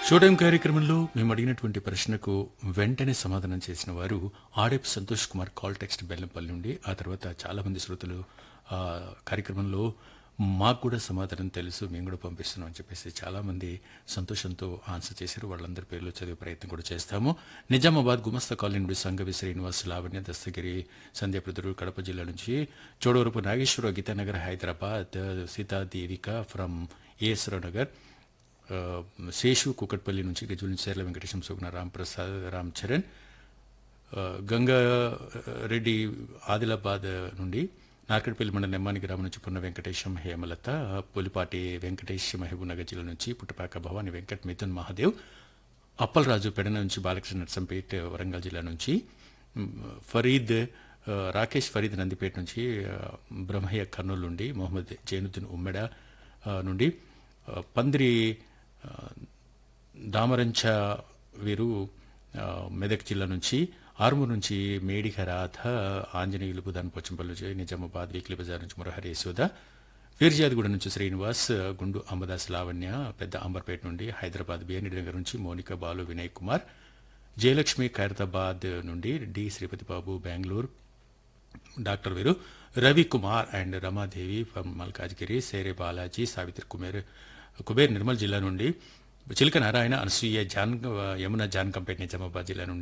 showtime కార్యక్రమంలో మేము అడిగినటువంటి ప్రశ్నకు వెంటనే సమాధానం చేసిన వారు RF Santosh Kumar call text Bellampalli నుండి ఆ తర్వాత చాలా మంది శ్రోతలు ఆ కార్యక్రమంలో మాకు కూడా సమాధానం తెలుసు మేము కూడా పంపిస్తున్నాం అని చెప్పేసి చాలా మంది సంతోషంతో ఆన్సర్ చేశారు వాళ్ళందరి పేర్లు చదివే ప్రయత్నం కూడా చేస్తాము నిజామాబాద్ గుమస్తా కాలనీ నుండి సంగవి శ్రీనివాస్ లావణ్య దస్తగిరి సంధ్యాప్రదురు కడప జిల్లా నుంచి చోడవరపు నాగేశ్వర గీతానగర్ హైదరాబాద్ సీతాదేవిక ఫ్రమ్ ఏఎస్రావు నగర్ ఆ, శేషు కుకట్పల్లి నుంచి గజుల నుంచి చేర్ల వెంకటేశం సుగుణ రామ్ ప్రసాద్ రామ్ చరణ్ ఆ, గంగా రెడ్డి ఆదిలాబాద్ నుండి నార్కట్పల్లి మండలం నెమ్మాని గ్రామం నుంచి పున్న వెంకటేశం హేమలత పులిపాటి వెంకటేష్ మహబూబ్నగర్ జిల్లా నుంచి పుట్టపాక భవాని వెంకట్ మిథున్ మహాదేవ్ అప్పలరాజు పెడన నుంచి బాలకృష్ణ నర్సంపేట్ వరంగల్ జిల్లా నుంచి మ్, ఫరీద్ ఆ, రాకేష్ ఫరీద్ నందిపేట నుంచి ఆ, బ్రహ్మయ్య కర్నూలు నుండి మొహమ్మద్ జైనుద్దీన్ ఉమ్మెడ ఆ, నుండి ఆ, పందిరి ఆ, దామరంచ వీరు ఆ, మెదక్ జిల్లా నుంచి ఆర్మూర్ నుంచి మేడిక రాధ ఆంజనేయులు బుధాన్ పోచంపల్లి నుంచి నిజామాబాద్ వీక్లీ బజార్ నుంచి మురహరి యశోద వీర్జాదిగూడ నుంచి శ్రీనివాస్ గుండు అంబదాస్ లావణ్య పెద్ద అంబర్పేట నుండి హైదరాబాద్ బిఎన్డి నగర్ నుంచి మోనిక బాలు వినయ్ కుమార్ జయలక్ష్మి ఖైరతాబాద్ నుండి D Sripathi Babu Bengaluru doctor Veeru Ravi Kumar and Ramadevi from Malkajgiri సేరే బాలాజీ సావిత్రి కుమేర్ కుబేర్ నిర్మల్ జిల్లా నుండి చిలక నారాయణ అనసూయ జాన్ యమున జాన్ కంపేట్ నిజామాబాద్ జిల్లా నుండి